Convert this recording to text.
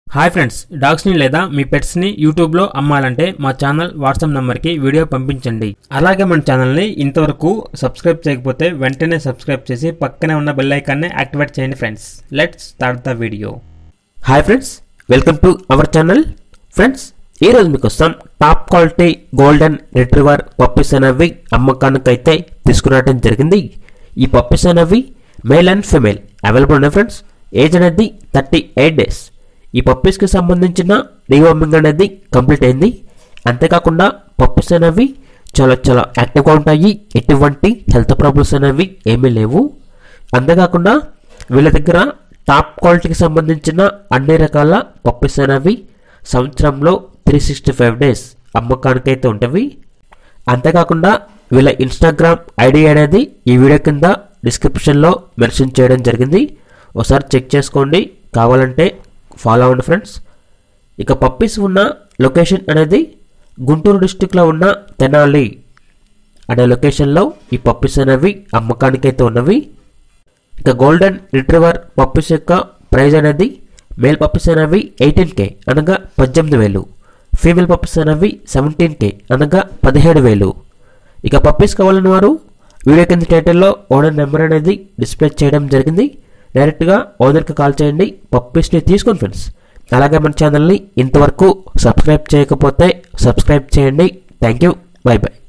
hi friends డాగ్స్ని లేదా మీ పెట్స్ని యూట్యూబ్లో అమ్మాలంటే మా ఛానల్ వాట్సాప్ నెంబర్కి వీడియో పంపించండి అలాగే మన ఛానల్ని ఇంతవరకు సబ్స్క్రైబ్ చేయకపోతే వెంటనే సబ్స్క్రైబ్ చేసి పక్కనే ఉన్న బెల్ ఐకాన్ని యాక్టివేట్ చేయండి friends let's start the video hi friends welcome to our channel friends ఈరోజు మీకోసం top quality golden retriever puppies అనేవి అమ్మకానికైతే తీసుకురావడం జరిగింది ఈ పప్పీస్ అనేవి మేల్ అండ్ ఫిమేల్ అవైలబుల్ ఉన్నాయి ఫ్రెండ్స్ ఏజ్ అనేది థర్టీ ఎయిట్ డేస్ ఈ పప్పీస్కి సంబంధించిన రీవార్మింగ్ అనేది కంప్లీట్ అయింది అంతేకాకుండా పప్పీస్ అనేవి చాలా చాలా యాక్టివ్గా ఉంటాయి ఎటువంటి హెల్త్ ప్రాబ్లమ్స్ అనేవి ఏమీ లేవు అంతేకాకుండా వీళ్ళ దగ్గర టాప్ క్వాలిటీకి సంబంధించిన అన్ని రకాల పప్పీస్ అనేవి సంవత్సరంలో త్రీ సిక్స్టీ ఫైవ్ డేస్ అమ్మకానికైతే ఉంటవి అంతేకాకుండా వీళ్ళ ఇన్స్టాగ్రామ్ ఐడి అనేది ఈ వీడియో కింద డిస్క్రిప్షన్లో మెన్షన్ చేయడం జరిగింది ఒకసారి చెక్ చేసుకోండి కావాలంటే ఫాలో అవ్వండి ఫ్రెండ్స్ ఇక పప్పీస్ ఉన్న లొకేషన్ అనేది గుంటూరు డిస్టిక్లో ఉన్న తెనాలి అనే లొకేషన్లో ఈ పప్పీస్ అనేవి అమ్మకానికైతే ఉన్నవి ఇక గోల్డెన్ రిట్రీవర్ పప్పీస్ యొక్క ప్రైస్ అనేది మేల్ పప్పీస్ అనేవి ఎయిటీన్ కే అనగా పద్దెనిమిది వేలు ఫీమేల్ పప్పీస్ అనేవి సెవెంటీన్ కే అనగా పదిహేడు వేలు ఇక పప్పీస్ కావాలని వారు వీడియో కింద టైటిల్లో ఓనర్ నెంబర్ అనేది డిస్ప్లే చేయడం జరిగింది డైరెక్ట్గా ఓనర్కి కాల్ చేయండి పప్పీస్ని తీసుకోండి ఫ్రెండ్స్ అలాగే మన ఛానల్ని ఇంతవరకు సబ్స్క్రైబ్ చేయకపోతే సబ్స్క్రైబ్ చేయండి థ్యాంక్ యూ బై బై